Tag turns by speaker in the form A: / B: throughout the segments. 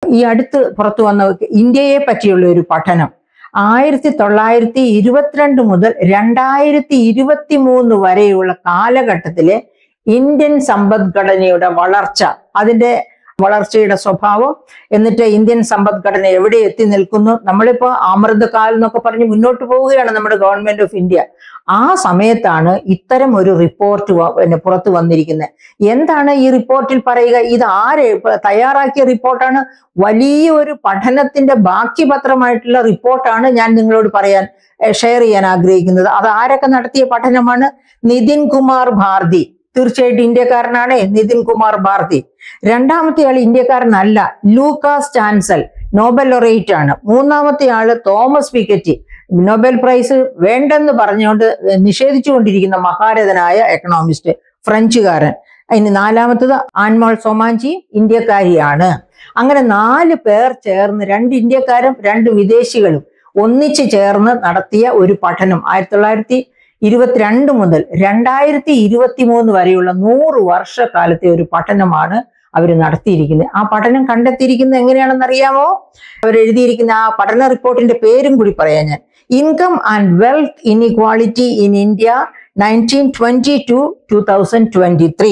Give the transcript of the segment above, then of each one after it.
A: ഈ അടുത്ത് പുറത്തു വന്ന ഇന്ത്യയെ പറ്റിയുള്ള ഒരു പഠനം ആയിരത്തി തൊള്ളായിരത്തി ഇരുപത്തിരണ്ട് മുതൽ രണ്ടായിരത്തി ഇരുപത്തി മൂന്ന് വരെയുള്ള കാലഘട്ടത്തിലെ ഇന്ത്യൻ സമ്പദ്ഘടനയുടെ വളർച്ച അതിന്റെ വളർച്ചയുടെ സ്വഭാവം എന്നിട്ട് ഇന്ത്യൻ സമ്പദ്ഘടന എവിടെ എത്തി നിൽക്കുന്നു നമ്മളിപ്പോ അമൃതകാൽ എന്നൊക്കെ പറഞ്ഞ് മുന്നോട്ട് പോവുകയാണ് നമ്മുടെ ഗവൺമെന്റ് ഓഫ് ഇന്ത്യ ആ സമയത്താണ് ഇത്തരം ഒരു റിപ്പോർട്ട് പിന്നെ പുറത്തു വന്നിരിക്കുന്നത് എന്താണ് ഈ റിപ്പോർട്ടിൽ പറയുക ഇത് ആര് ഇപ്പൊ തയ്യാറാക്കിയ റിപ്പോർട്ടാണ് വലിയ ഒരു പഠനത്തിന്റെ ബാക്കി പത്രമായിട്ടുള്ള റിപ്പോർട്ടാണ് ഞാൻ നിങ്ങളോട് പറയാൻ ഷെയർ ചെയ്യാൻ ആഗ്രഹിക്കുന്നത് അത് ആരൊക്കെ നടത്തിയ പഠനമാണ് നിതിൻ കുമാർ ഭാരതി തീർച്ചയായിട്ടും ഇന്ത്യക്കാരനാണ് നിതിൻ കുമാർ ഭാരതി രണ്ടാമത്തെ ആൾ ഇന്ത്യക്കാരനല്ല ലൂക്കാസ് ചാൻസൽ നോബൽ ലൊറേറ്റ് ആണ് മൂന്നാമത്തെ ആള് തോമസ് പിക്കറ്റി നൊബേൽ പ്രൈസ് വേണ്ടെന്ന് പറഞ്ഞുകൊണ്ട് നിഷേധിച്ചുകൊണ്ടിരിക്കുന്ന മഹാരഥനായ എക്കണോമിസ്റ്റ് ഫ്രഞ്ചുകാരൻ അതിന് നാലാമത്തത് ആൻമോൾ സോമാഞ്ചി ഇന്ത്യക്കാരിയാണ് അങ്ങനെ നാല് പേർ ചേർന്ന് രണ്ട് ഇന്ത്യക്കാരും രണ്ട് വിദേശികളും ഒന്നിച്ചു ചേർന്ന് നടത്തിയ ഒരു പഠനം ആയിരത്തി തൊള്ളായിരത്തി ഇരുപത്തിരണ്ട് മുതൽ രണ്ടായിരത്തി ഇരുപത്തി മൂന്ന് വരെയുള്ള നൂറ് വർഷക്കാലത്തെ ഒരു പഠനമാണ് അവർ നടത്തിയിരിക്കുന്നത് ആ പഠനം കണ്ടെത്തിയിരിക്കുന്നത് എങ്ങനെയാണെന്ന് അറിയാമോ അവർ എഴുതിയിരിക്കുന്ന ആ പഠന റിപ്പോർട്ടിന്റെ പേരും കൂടി പറയാം ഞാൻ income and wealth inequality in India nineteen twenty two two thousand twenty three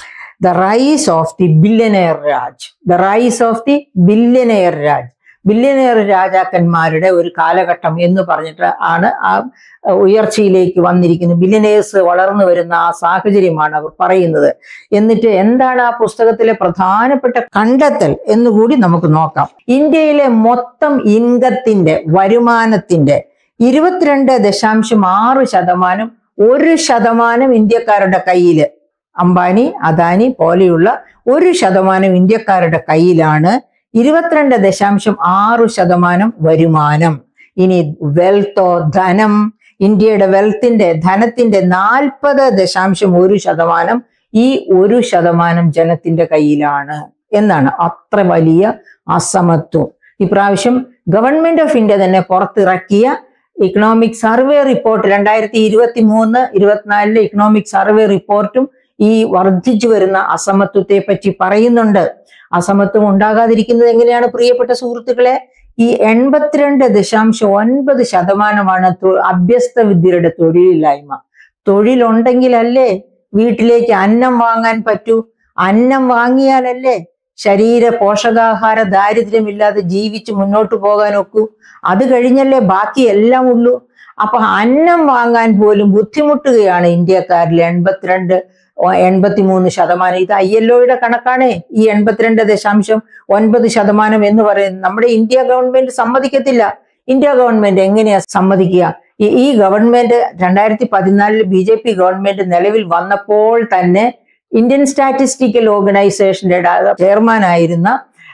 A: the rise of the billionaire Raj the rise of the billionaire Raj billionaire രാജാക്കന്മാരുടെ ഒരു കാലഘട്ടം എന്ന് പറഞ്ഞിട്ട് ആണ് ആ ഉയർച്ചയിലേക്ക് വന്നിരിക്കുന്നത് ബില്യനേഴ്സ് വളർന്നു വരുന്ന ആ സാഹചര്യമാണ് അവർ പറയുന്നത് എന്നിട്ട് എന്താണ് ആ പുസ്തകത്തിലെ പ്രധാനപ്പെട്ട കണ്ടെത്തൽ എന്നുകൂടി നമുക്ക് നോക്കാം ഇന്ത്യയിലെ മൊത്തം ഇൻകത്തിന്റെ വരുമാനത്തിന്റെ ഇരുപത്തിരണ്ട് ദശാംശം ആറ് ശതമാനം ഒരു ശതമാനം ഇന്ത്യക്കാരുടെ കയ്യില് അംബാനി അദാനി പോലെയുള്ള ഒരു ശതമാനം ഇന്ത്യക്കാരുടെ കയ്യിലാണ് ഇരുപത്തിരണ്ട് ദശാംശം ആറ് ശതമാനം വരുമാനം ഇനി വെൽത്തോ ധനം ഇന്ത്യയുടെ വെൽത്തിന്റെ ധനത്തിന്റെ നാൽപ്പത് ദശാംശം ഒരു ശതമാനം ഈ ഒരു ശതമാനം ജനത്തിന്റെ കയ്യിലാണ് എന്നാണ് അത്ര വലിയ അസമത്വം ഇപ്രാവശ്യം ഗവൺമെന്റ് ഓഫ് ഇന്ത്യ തന്നെ പുറത്തിറക്കിയ ഇക്കണോമിക് സർവേ റിപ്പോർട്ട് രണ്ടായിരത്തി ഇരുപത്തി മൂന്ന് ഇരുപത്തിനാലിലെ ഇക്കണോമിക് സർവേ റിപ്പോർട്ടും ഈ വർദ്ധിച്ചു വരുന്ന അസമത്വത്തെ പറ്റി പറയുന്നുണ്ട് അസമത്വം ഉണ്ടാകാതിരിക്കുന്നത് എങ്ങനെയാണ് പ്രിയപ്പെട്ട സുഹൃത്തുക്കളെ ഈ എൺപത്തിരണ്ട് ദശാംശം ഒൻപത് ശതമാനമാണ് അഭ്യസ്ത വിദ്യരുടെ തൊഴിലില്ലായ്മ തൊഴിലുണ്ടെങ്കിലല്ലേ വീട്ടിലേക്ക് അന്നം വാങ്ങാൻ പറ്റൂ അന്നം വാങ്ങിയാലല്ലേ ശരീര പോഷകാഹാര ദാരിദ്ര്യമില്ലാതെ ജീവിച്ച് മുന്നോട്ട് പോകാൻ ഒക്കൂ അത് കഴിഞ്ഞല്ലേ ബാക്കി എല്ലാം ഉള്ളൂ അപ്പൊ അന്നം വാങ്ങാൻ പോലും ബുദ്ധിമുട്ടുകയാണ് ഇന്ത്യക്കാരിൽ എൺപത്തിരണ്ട് എൺപത്തിമൂന്ന് ശതമാനം ഇത് ഐ എൽ ഒയുടെ കണക്കാണ് ഈ എൺപത്തിരണ്ട് ദശാംശം ഒൻപത് ശതമാനം എന്ന് പറയുന്നത് നമ്മുടെ ഇന്ത്യ ഗവൺമെന്റ് സമ്മതിക്കത്തില്ല ഇന്ത്യ ഗവൺമെന്റ് എങ്ങനെയാ സമ്മതിക്കുക ഈ ഗവൺമെന്റ് രണ്ടായിരത്തി പതിനാലിൽ ബി ജെ പി ഗവൺമെന്റ് നിലവിൽ വന്നപ്പോൾ തന്നെ ഇന്ത്യൻ സ്റ്റാറ്റിസ്റ്റിക്കൽ ഓർഗനൈസേഷന്റെ ചെയർമാൻ ആയിരുന്ന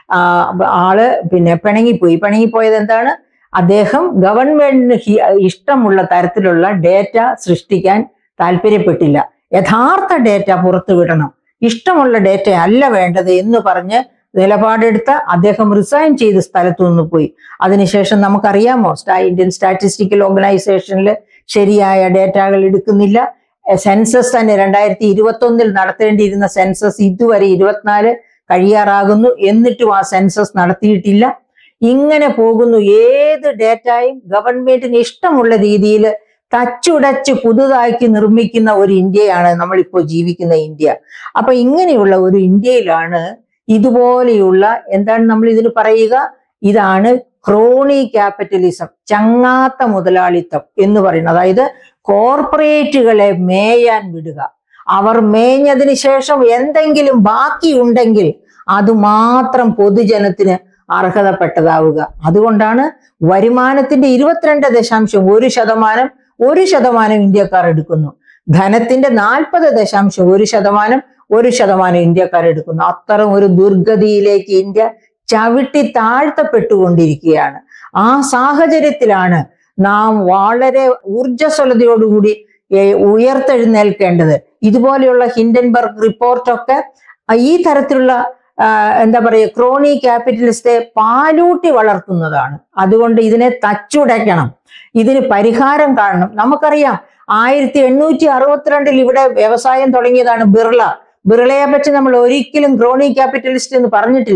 A: ആള് പിന്നെ പിണങ്ങിപ്പോയി പിണങ്ങിപ്പോയത് എന്താണ് അദ്ദേഹം ഗവൺമെന്റിന് ഇഷ്ടമുള്ള തരത്തിലുള്ള ഡേറ്റ സൃഷ്ടിക്കാൻ താല്പര്യപ്പെട്ടില്ല യഥാർത്ഥ ഡേറ്റ പുറത്തുവിടണം ഇഷ്ടമുള്ള ഡേറ്റ അല്ല വേണ്ടത് എന്ന് പറഞ്ഞ് നിലപാടെടുത്ത് അദ്ദേഹം റിസൈൻ ചെയ്ത് സ്ഥലത്തു നിന്ന് പോയി അതിനുശേഷം നമുക്കറിയാമോ ഇന്ത്യൻ സ്റ്റാറ്റിസ്റ്റിക്കൽ ഓർഗനൈസേഷനിൽ ശരിയായ ഡേറ്റകൾ എടുക്കുന്നില്ല സെൻസസ് തന്നെ രണ്ടായിരത്തി ഇരുപത്തി ഒന്നിൽ നടത്തേണ്ടിയിരുന്ന സെൻസസ് ഇതുവരെ ഇരുപത്തിനാല് കഴിയാറാകുന്നു എന്നിട്ടും ആ സെൻസസ് നടത്തിയിട്ടില്ല ഇങ്ങനെ പോകുന്നു ഏത് ഡേറ്റയും ഗവൺമെന്റിന് ഇഷ്ടമുള്ള രീതിയിൽ തച്ചുടച്ച് പുതുതാക്കി നിർമ്മിക്കുന്ന ഒരു ഇന്ത്യയാണ് നമ്മളിപ്പോൾ ജീവിക്കുന്ന ഇന്ത്യ അപ്പൊ ഇങ്ങനെയുള്ള ഒരു ഇന്ത്യയിലാണ് ഇതുപോലെയുള്ള എന്താണ് നമ്മൾ ഇതിന് പറയുക ഇതാണ് ക്രോണി ക്യാപിറ്റലിസം ചങ്ങാത്ത മുതലാളിത്തം എന്ന് പറയുന്നത് അതായത് കോർപ്പറേറ്റുകളെ മേയാൻ വിടുക അവർ മേഞ്ഞതിന് ശേഷം എന്തെങ്കിലും ബാക്കിയുണ്ടെങ്കിൽ അത് മാത്രം പൊതുജനത്തിന് അർഹതപ്പെട്ടതാവുക അതുകൊണ്ടാണ് വരുമാനത്തിന്റെ ഇരുപത്തിരണ്ട് ദശാംശം ഒരു ശതമാനം ഒരു ശതമാനം ഇന്ത്യക്കാർ എടുക്കുന്നു ധനത്തിന്റെ നാൽപ്പത് ദശാംശം ഒരു ശതമാനം ഒരു ശതമാനം ഇന്ത്യക്കാർ എടുക്കുന്നു അത്തരം ഒരു ദുർഗതിയിലേക്ക് ഇന്ത്യ ചവിട്ടി താഴ്ത്തപ്പെട്ടുകൊണ്ടിരിക്കുകയാണ് ആ സാഹചര്യത്തിലാണ് നാം വളരെ ഊർജസ്വലതയോടുകൂടി ഉയർത്തെഴുന്നേൽക്കേണ്ടത് ഇതുപോലെയുള്ള ഹിൻഡൻബർഗ് റിപ്പോർട്ടൊക്കെ ഈ തരത്തിലുള്ള എന്താ പറയുക ക്രോണി ക്യാപിറ്റലിസ്റ്റെ പാലൂട്ടി വളർത്തുന്നതാണ് അതുകൊണ്ട് ഇതിനെ തച്ചുടയ്ക്കണം ഇതിന് പരിഹാരം കാണണം നമുക്കറിയാം ആയിരത്തി എണ്ണൂറ്റി അറുപത്തിരണ്ടിൽ ഇവിടെ വ്യവസായം തുടങ്ങിയതാണ് ബിർള ബിർളയെ പറ്റി നമ്മൾ ഒരിക്കലും ക്രോണി ക്യാപിറ്റലിസ്റ്റ് എന്ന് പറഞ്ഞിട്ടില്ല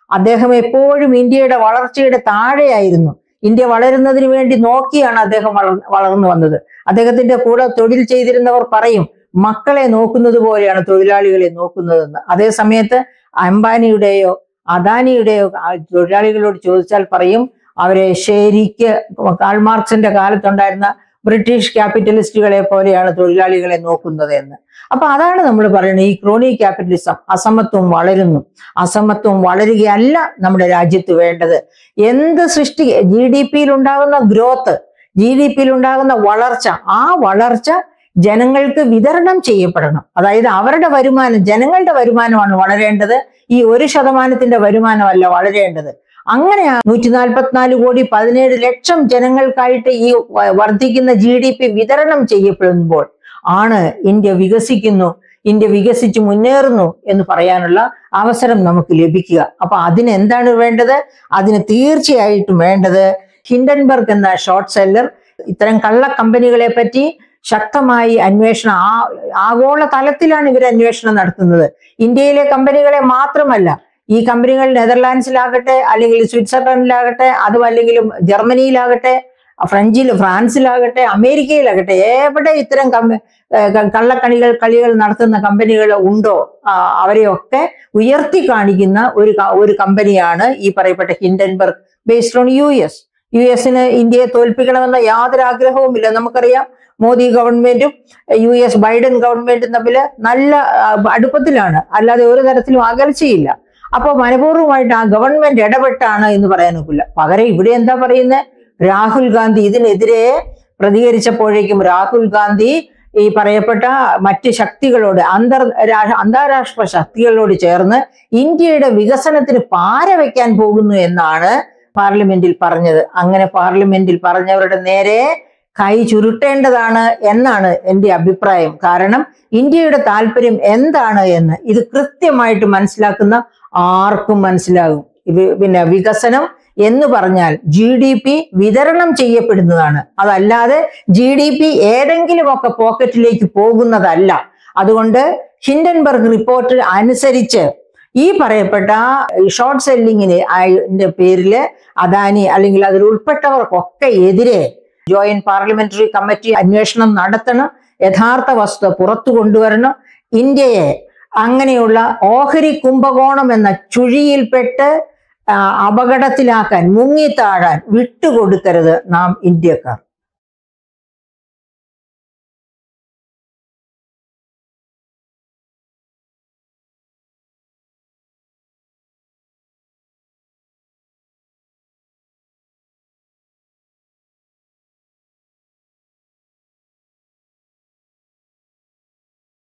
A: അദ്ദേഹം എപ്പോഴും ഇന്ത്യയുടെ വളർച്ചയുടെ താഴെയായിരുന്നു ഇന്ത്യ വളരുന്നതിന് വേണ്ടി നോക്കിയാണ് അദ്ദേഹം വളർ വളർന്നു വന്നത് അദ്ദേഹത്തിന്റെ കൂടെ തൊഴിൽ ചെയ്തിരുന്നവർ പറയും മക്കളെ നോക്കുന്നത് പോലെയാണ് തൊഴിലാളികളെ നോക്കുന്നതെന്ന് അതേ സമയത്ത് അംബാനിയുടെയോ അദാനിയുടെയോ ആ തൊഴിലാളികളോട് ചോദിച്ചാൽ പറയും അവരെ ശരിക്ക് കാൾ മാർക്സിന്റെ കാലത്തുണ്ടായിരുന്ന ബ്രിട്ടീഷ് ക്യാപിറ്റലിസ്റ്റുകളെ പോലെയാണ് തൊഴിലാളികളെ നോക്കുന്നത് എന്ന് അപ്പൊ അതാണ് നമ്മൾ പറയുന്നത് ഈ ക്രോണി ക്യാപിറ്റലിസം അസമത്വം വളരുന്നു അസമത്വം വളരുകയല്ല നമ്മുടെ രാജ്യത്ത് വേണ്ടത് എന്ത് സൃഷ്ടി ജി ഡി പിയിൽ ഉണ്ടാകുന്ന ഗ്രോത്ത് ജി ഡി പിയിൽ ഉണ്ടാകുന്ന വളർച്ച ആ വളർച്ച ജനങ്ങൾക്ക് വിതരണം ചെയ്യപ്പെടണം അതായത് അവരുടെ വരുമാനം ജനങ്ങളുടെ വരുമാനമാണ് വളരേണ്ടത് ഈ ഒരു ശതമാനത്തിന്റെ വരുമാനമല്ല വളരേണ്ടത് അങ്ങനെയാണ് നൂറ്റി നാൽപ്പത്തിനാല് കോടി പതിനേഴ് ലക്ഷം ജനങ്ങൾക്കായിട്ട് ഈ വ- വർദ്ധിക്കുന്ന ജി ഡി പി വിതരണം ചെയ്യപ്പെടുമ്പോൾ ആണ് ഇന്ത്യ വികസിക്കുന്നു ഇന്ത്യ വികസിച്ച് മുന്നേറുന്നു എന്ന് പറയാനുള്ള അവസരം നമുക്ക് ലഭിക്കുക അപ്പൊ അതിന് എന്താണ് വേണ്ടത് അതിന് തീർച്ചയായിട്ടും വേണ്ടത് ഹിൻഡൻബർഗ് എന്ന ഷോർട്ട് സെല്ലർ ഇത്തരം കള്ള കമ്പനികളെ പറ്റി ശക്തമായി അന്വേഷണം ആ ആഗോള തലത്തിലാണ് ഇവർ അന്വേഷണം നടത്തുന്നത് ഇന്ത്യയിലെ കമ്പനികളെ മാത്രമല്ല ഈ കമ്പനികൾ നെതർലാൻഡ്സിലാകട്ടെ അല്ലെങ്കിൽ സ്വിറ്റ്സർലൻഡിലാകട്ടെ അതും അല്ലെങ്കിൽ ജർമ്മനിയിലാകട്ടെ ഫ്രഞ്ചിൽ ഫ്രാൻസിലാകട്ടെ അമേരിക്കയിലാകട്ടെ എവിടെ ഇത്തരം കമ്പ ഏർ ക- കള്ളക്കളികൾ കളികൾ നടത്തുന്ന കമ്പനികൾ ഉണ്ടോ ആ, അവരെയൊക്കെ ഉയർത്തി കാണിക്കുന്ന ഒരു ക- ഒരു കമ്പനിയാണ് ഈ പറയപ്പെട്ട Hindenburg based on U S U എസിന് ഇന്ത്യയെ തോൽപ്പിക്കണമെന്ന യാതൊരു ആഗ്രഹവുമില്ല നമുക്കറിയാം മോദി ഗവൺമെന്റും യു എസ് ബൈഡൻ ഗവൺമെന്റും തമ്മിൽ നല്ല ആ, അടുപ്പത്തിലാണ് അല്ലാതെ ഒരു തരത്തിലും അകൽച്ചയില്ല അപ്പൊ മനഃപൂർവ്വമായിട്ട് ആ ഗവൺമെന്റ് ഇടപെട്ടാണ് എന്ന് പറയാൻ ഒക്കില്ല പകരം ഇവിടെ എന്താ പറയുന്നത് രാഹുൽ ഗാന്ധി ഇതിനെതിരെ പ്രതികരിച്ചപ്പോഴേക്കും രാഹുൽ ഗാന്ധി ഈ പറയപ്പെട്ട മറ്റ് ശക്തികളോട് അന്തർ രാ- അന്താരാഷ്ട്ര ശക്തികളോട് ചേർന്ന് ഇന്ത്യയുടെ വികസനത്തിന് പാര വെക്കാൻ പോകുന്നു എന്നാണ് പാർലമെന്റിൽ പറഞ്ഞത് അങ്ങനെ പാർലമെന്റിൽ പറഞ്ഞവരുടെ നേരെ കൈ ചുരുട്ടേണ്ടതാണ് എന്നാണ് എൻ്റെ അഭിപ്രായം കാരണം ഇന്ത്യയുടെ താല്പര്യം എന്താണ് എന്ന് ഇത് കൃത്യമായിട്ട് മനസ്സിലാക്കുന്ന ആർക്കും മനസ്സിലാകും ഇത് പിന്നെ വികസനം എന്ന് പറഞ്ഞാൽ ജി ഡി പി വിതരണം ചെയ്യപ്പെടുന്നതാണ് അതല്ലാതെ ജി ഡി പി ഏതെങ്കിലുമൊക്കെ പോക്കറ്റിലേക്ക് പോകുന്നതല്ല അതുകൊണ്ട് ഹിൻഡൻബർഗ് റിപ്പോർട്ട് അനുസരിച്ച് ഈ പറയപ്പെട്ട ഷോർട്ട് സെല്ലിങ്ങിന് അതിന്റെ പേരില് അദാനി അല്ലെങ്കിൽ അതിൽ ഉൾപ്പെട്ടവർക്കൊക്കെ എതിരെ ജോയിന്റ് പാർലമെന്ററി കമ്മിറ്റി അന്വേഷണം നടത്തണം യഥാർത്ഥ വസ്തുത പുറത്തു കൊണ്ടുവരണം ഇന്ത്യയെ അങ്ങനെയുള്ള ഓഹരി കുംഭകോണം എന്ന ചുഴിയിൽപ്പെട്ട് ആ, അപകടത്തിലാക്കാൻ മുങ്ങിത്താഴാൻ വിട്ടുകൊടുക്കരുത് നാം ഇന്ത്യക്കാർ